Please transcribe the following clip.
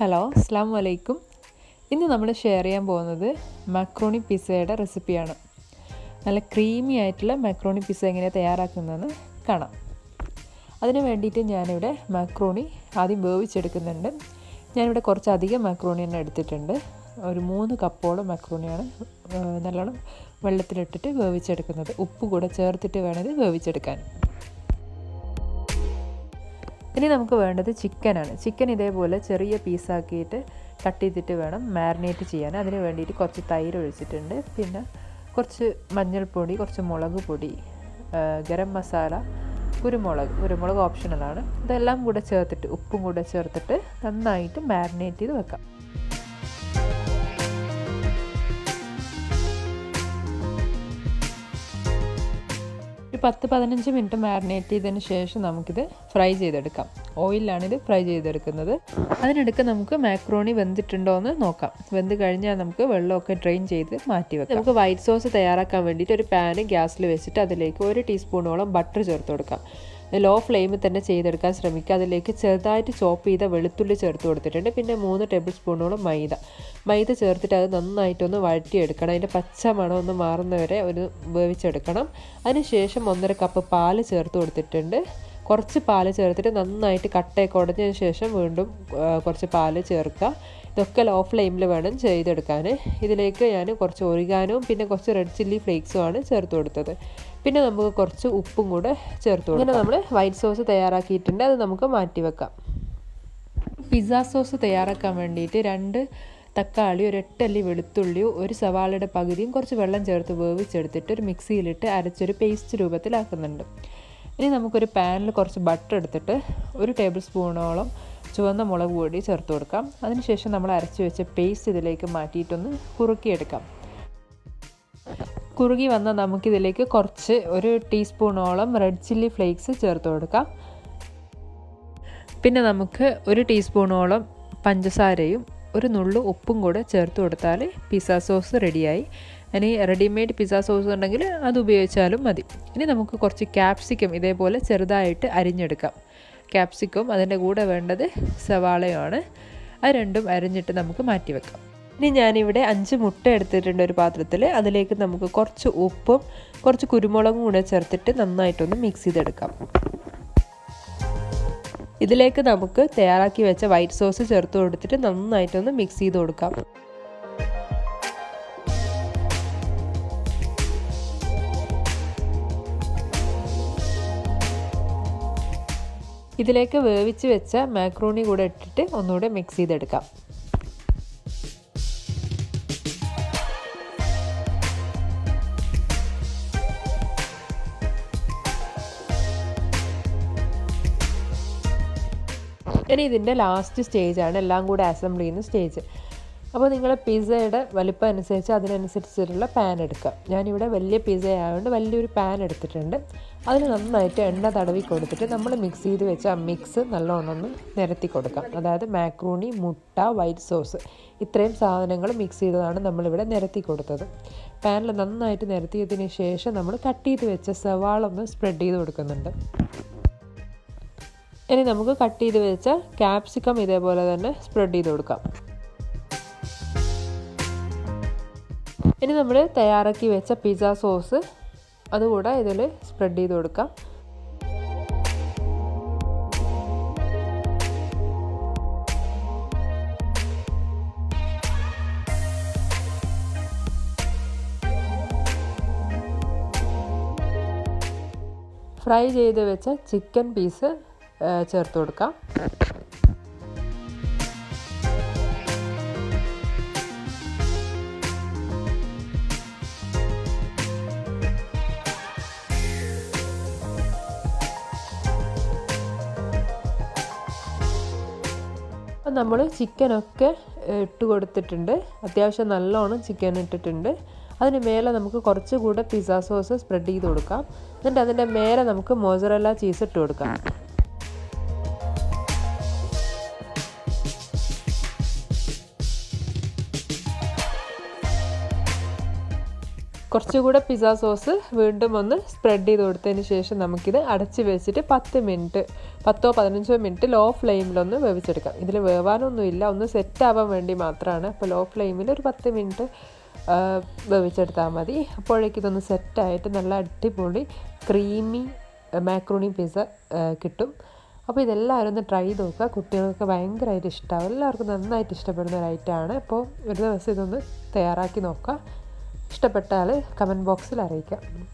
hello അസ്സാം വലൈക്കും ഇന്ന് നമ്മൾ ഷെയർ ചെയ്യാൻ പോകുന്നത് മക്രോണി പിസ്സയുടെ റെസിപ്പിയാണ് നല്ല ക്രീമി ആയിട്ടുള്ള മക്രോണി പിസ്സ എങ്ങനെയാണ് തയ്യാറാക്കുന്നതെന്ന് കാണാം അതിന് വേണ്ടിയിട്ട് ഞാനിവിടെ മക്രോണി ആദ്യം വേവിച്ചെടുക്കുന്നുണ്ട് ഞാനിവിടെ കുറച്ചധികം മക്രോണി തന്നെ എടുത്തിട്ടുണ്ട് ഒരു മൂന്ന് കപ്പോളം മക്രോണിയാണ് നല്ലോണം വെള്ളത്തിലിട്ടിട്ട് വേവിച്ചെടുക്കുന്നത് ഉപ്പ് കൂടെ ചേർത്തിട്ട് വേണം ഇത് വേവിച്ചെടുക്കാൻ ഇനി നമുക്ക് വേണ്ടത് ചിക്കനാണ് ചിക്കൻ ഇതേപോലെ ചെറിയ പീസാക്കിയിട്ട് കട്ട് ചെയ്തിട്ട് വേണം മാരിനേറ്റ് ചെയ്യാൻ അതിന് വേണ്ടിയിട്ട് കുറച്ച് തൈര് ഒഴിച്ചിട്ടുണ്ട് പിന്നെ കുറച്ച് മഞ്ഞൾപ്പൊടി കുറച്ച് മുളക് പൊടി ഗരം മസാല കുരുമുളക് കുരുമുളക് ഓപ്ഷണലാണ് ഇതെല്ലാം കൂടെ ചേർത്തിട്ട് ഉപ്പും കൂടെ ചേർത്തിട്ട് നന്നായിട്ട് മാരിനേറ്റ് ചെയ്ത് വെക്കാം ഒരു പത്ത് പതിനഞ്ച് മിനിറ്റ് മാരിനേറ്റ് ചെയ്തതിന് ശേഷം നമുക്കിത് ഫ്രൈ ചെയ്തെടുക്കാം ഓയിലാണ് ഇത് ഫ്രൈ ചെയ്തെടുക്കുന്നത് അതിനിടയ്ക്ക് നമുക്ക് മാക്രോണി വെന്തിട്ടുണ്ടോ എന്ന് നോക്കാം വെന്ത് കഴിഞ്ഞാൽ നമുക്ക് വെള്ളമൊക്കെ ഡ്രെയിൻ ചെയ്ത് മാറ്റി വെക്കാം നമുക്ക് വൈറ്റ് സോസ് തയ്യാറാക്കാൻ വേണ്ടിയിട്ട് ഒരു പാന് ഗ്യാസിൽ വെച്ചിട്ട് അതിലേക്ക് ഒരു ടീസ്പൂണോളം ബട്ടർ ചേർത്ത് കൊടുക്കാം ലോ ഫ്ലെയിമിൽ തന്നെ ചെയ്തെടുക്കാൻ ശ്രമിക്കുക അതിലേക്ക് ചെറുതായിട്ട് ചോപ്പ് ചെയ്ത വെളുത്തുള്ളി ചേർത്ത് കൊടുത്തിട്ടുണ്ട് പിന്നെ മൂന്ന് ടേബിൾ സ്പൂണോളം മൈദ മൈദ ചേർത്തിട്ട് അത് നന്നായിട്ടൊന്ന് വഴറ്റിയെടുക്കണം അതിൻ്റെ പച്ച മണം ഒന്ന് മാറുന്നവരെ ഒരു വേവിച്ചെടുക്കണം അതിനുശേഷം ഒന്നര കപ്പ് പാല് ചേർത്ത് കൊടുത്തിട്ടുണ്ട് കുറച്ച് പാല് ചേർത്തിട്ട് നന്നായിട്ട് കട്ടയൊക്കെ ഉടഞ്ഞതിന് ശേഷം വീണ്ടും കുറച്ച് പാല് ചേർക്കുക ഇതൊക്കെ ലോ ഫ്ലെയിമിൽ വേണം ചെയ്തെടുക്കാൻ ഇതിലേക്ക് ഞാൻ കുറച്ച് ഒരിഗാനും പിന്നെ കുറച്ച് റെഡ് ചില്ലി ഫ്ലേക്സുമാണ് ചേർത്ത് കൊടുത്തത് പിന്നെ നമുക്ക് കുറച്ച് ഉപ്പും കൂടെ ചേർത്ത് കൊടുക്കും ഇങ്ങനെ നമ്മൾ വൈറ്റ് സോസ് തയ്യാറാക്കിയിട്ടുണ്ട് അത് നമുക്ക് മാറ്റി വെക്കാം പിസ്സ സോസ് തയ്യാറാക്കാൻ വേണ്ടിയിട്ട് രണ്ട് തക്കാളി ഒരു എട്ടല്ലി വെളുത്തുള്ളിയും ഒരു സവാളയുടെ പകുതിയും കുറച്ച് വെള്ളം ചേർത്ത് വേവിച്ചെടുത്തിട്ട് ഒരു മിക്സിയിലിട്ട് അരച്ചൊരു പേസ്റ്റ് രൂപത്തിലാക്കുന്നുണ്ട് ഇനി നമുക്കൊരു പാനിൽ കുറച്ച് ബട്ടർ എടുത്തിട്ട് ഒരു ടേബിൾ സ്പൂണോളം ചുവന്ന മുളക് പൊടി ചേർത്ത് കൊടുക്കാം അതിനുശേഷം നമ്മൾ അരച്ച് വെച്ച പേസ്റ്റ് ഇതിലേക്ക് മാറ്റിയിട്ടൊന്ന് കുറുക്കിയെടുക്കാം കുറുകി വന്നാൽ നമുക്കിതിലേക്ക് കുറച്ച് ഒരു ടീസ്പൂണോളം റെഡ് ചില്ലി ഫ്ലേക്സ് ചേർത്ത് കൊടുക്കാം പിന്നെ നമുക്ക് ഒരു ടീസ്പൂണോളം പഞ്ചസാരയും ഒരു നുള്ളു ഉപ്പും കൂടെ ചേർത്ത് കൊടുത്താൽ പിസ്സ സോസ് റെഡിയായി ഇനി റെഡിമെയ്ഡ് പിസ്സ സോസ് ഉണ്ടെങ്കിൽ അത് ഉപയോഗിച്ചാലും മതി ഇനി നമുക്ക് കുറച്ച് ക്യാപ്സിക്കം ഇതേപോലെ ചെറുതായിട്ട് അരിഞ്ഞെടുക്കാം ക്യാപ്സിക്കം അതിൻ്റെ കൂടെ വേണ്ടത് സവാളയുമാണ് അത് രണ്ടും അരിഞ്ഞിട്ട് നമുക്ക് മാറ്റി വെക്കാം ഇനി ഞാനിവിടെ അഞ്ച് മുട്ട എടുത്തിട്ടുണ്ട് ഒരു പാത്രത്തിൽ അതിലേക്ക് നമുക്ക് കുറച്ച് ഉപ്പും കുറച്ച് കുരുമുളകും കൂടെ ചേർത്തിട്ട് നന്നായിട്ടൊന്ന് മിക്സ് ചെയ്തെടുക്കാം ഇതിലേക്ക് നമുക്ക് തയ്യാറാക്കി വെച്ച വൈറ്റ് സോസ് ചേർത്ത് കൊടുത്തിട്ട് നന്നായിട്ടൊന്ന് മിക്സ് ചെയ്ത് കൊടുക്കാം ഇതിലേക്ക് വേവിച്ച് വെച്ച മാക്രോണി കൂടെ ഇട്ടിട്ട് ഒന്നുകൂടെ മിക്സ് ചെയ്തെടുക്കാം ഇനി ഇതിൻ്റെ ലാസ്റ്റ് സ്റ്റേജാണ് എല്ലാം കൂടെ അസംബിൾ ചെയ്യുന്ന സ്റ്റേജ് അപ്പോൾ നിങ്ങൾ പിസ്സയുടെ വലിപ്പം അനുസരിച്ച് അതിനനുസരിച്ചിട്ടുള്ള പാൻ എടുക്കുക ഞാനിവിടെ വലിയ പിസ്സ ആയതുകൊണ്ട് വലിയൊരു പാൻ എടുത്തിട്ടുണ്ട് അതിന് നന്നായിട്ട് എണ്ണ തടവി കൊടുത്തിട്ട് നമ്മൾ മിക്സ് ചെയ്ത് വെച്ച ആ മിക്സ് നല്ലോണം ഒന്ന് നിരത്തി കൊടുക്കാം അതായത് മാക്രൂണി മുട്ട വൈറ്റ് സോസ് ഇത്രയും സാധനങ്ങൾ മിക്സ് ചെയ്തതാണ് നമ്മളിവിടെ നിരത്തി കൊടുത്തത് പാനിൽ നന്നായിട്ട് നിരത്തിയതിന് ശേഷം നമ്മൾ കട്ട് ചെയ്ത് വെച്ച സവാള ഒന്ന് സ്പ്രെഡ് ചെയ്ത് കൊടുക്കുന്നുണ്ട് ഇനി നമുക്ക് കട്ട് ചെയ്ത് വെച്ച ക്യാപ്സിക്കം ഇതേപോലെ തന്നെ സ്പ്രെഡ് ചെയ്ത് കൊടുക്കാം ഇനി നമ്മൾ തയ്യാറാക്കി വെച്ച പിസ്സ സോസ് അതുകൂടെ ഇതിൽ സ്പ്രെഡ് ചെയ്ത് കൊടുക്കാം ഫ്രൈ ചെയ്ത് വെച്ച ചിക്കൻ പീസ് ചേർത്ത് കൊടുക്കാം അപ്പം നമ്മൾ ചിക്കനൊക്കെ ഇട്ട് കൊടുത്തിട്ടുണ്ട് അത്യാവശ്യം നല്ലോണം ചിക്കൻ ഇട്ടിട്ടുണ്ട് അതിന് മേലെ നമുക്ക് കുറച്ചുകൂടെ പിസ്സ സോസ് സ്പ്രെഡ് ചെയ്ത് കൊടുക്കാം എന്നിട്ട് അതിൻ്റെ മേലെ നമുക്ക് മോസറല്ല ചീസ് ഇട്ട് കൊടുക്കാം കുറച്ചുകൂടെ പിസ്സ സോസ് വീണ്ടും ഒന്ന് സ്പ്രെഡ് ചെയ്ത് കൊടുത്തതിന് ശേഷം നമുക്കിത് അടച്ച് വെച്ചിട്ട് പത്ത് മിനിറ്റ് പത്തോ പതിനഞ്ചോ മിനിറ്റ് ലോ ഫ്ലെയിമിലൊന്ന് വേവിച്ചെടുക്കാം ഇതിൽ വേവാനൊന്നുമില്ല ഒന്ന് സെറ്റ് ആവാൻ വേണ്ടി മാത്രമാണ് അപ്പോൾ ലോ ഫ്ലെയിമിൽ ഒരു പത്ത് മിനിറ്റ് വേവിച്ചെടുത്താൽ മതി അപ്പോഴേക്കും ഇതൊന്ന് സെറ്റായിട്ട് നല്ല അടിപൊളി ക്രീമി മാക്രോണി പിസ്സ കിട്ടും അപ്പോൾ ഇതെല്ലാവരും ഒന്ന് ട്രൈ ചെയ്ത് നോക്കുക കുട്ടികൾക്ക് ഭയങ്കരമായിട്ട് ഇഷ്ടമാവും എല്ലാവർക്കും നന്നായിട്ട് ഇഷ്ടപ്പെടുന്ന ഒരു ഐറ്റമാണ് അപ്പോൾ ഒരു ദിവസം ഇതൊന്ന് തയ്യാറാക്കി നോക്കുക ഇഷ്ടപ്പെട്ടാൽ കമൻറ്റ് ബോക്സിൽ അറിയിക്കാം